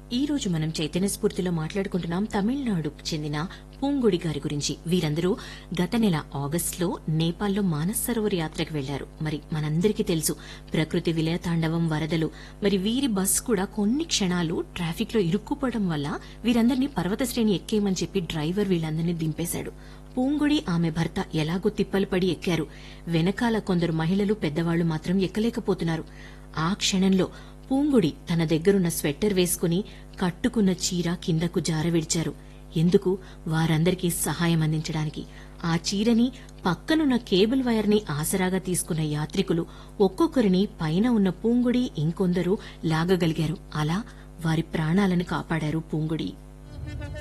ఈ రోజు మనం చైతన్య స్ఫూర్తిలో మాట్లాడుకుంటున్నాం తమిళనాడుకు చెందిన పూంగుడి గారి గురించి వీరందరూ గత నెల ఆగస్టులో నేపాల్లో మానస్ సరోవర్ యాత్రకు వెళ్లారు మరి మనందరికీ తెలుసు ప్రకృతి విలయతాండవం వరదలు మరి వీరి బస్ కూడా కొన్ని క్షణాలు ట్రాఫిక్ లో ఇరుక్కుపోవడం వల్ల వీరందరినీ పర్వత శ్రేణి ఎక్కేయమని చెప్పి డ్రైవర్ వీళ్ళందరినీ దింపేశాడు పూంగుడి ఆమె భర్త ఎలాగో తిప్పలు పడి ఎక్కారు వెనకాల కొందరు మహిళలు పెద్దవాళ్లు మాత్రం ఎక్కలేకపోతున్నారు ఆ క్షణంలో పూంగుడి తన దగ్గరున్న స్వెట్టర్ వేసుకుని కట్టుకున్న చీర కిందకు జారవిడిచారు ఎందుకు వారందరికీ సహాయం అందించడానికి ఆ చీరని పక్కనున్న కేబుల్ వైర్ని ఆసరాగా తీసుకున్న యాత్రికులు ఒక్కొక్కరిని పైన ఉన్న పూంగుడి ఇంకొందరు లాగగలిగారు అలా వారి ప్రాణాలను కాపాడారు పూంగుడి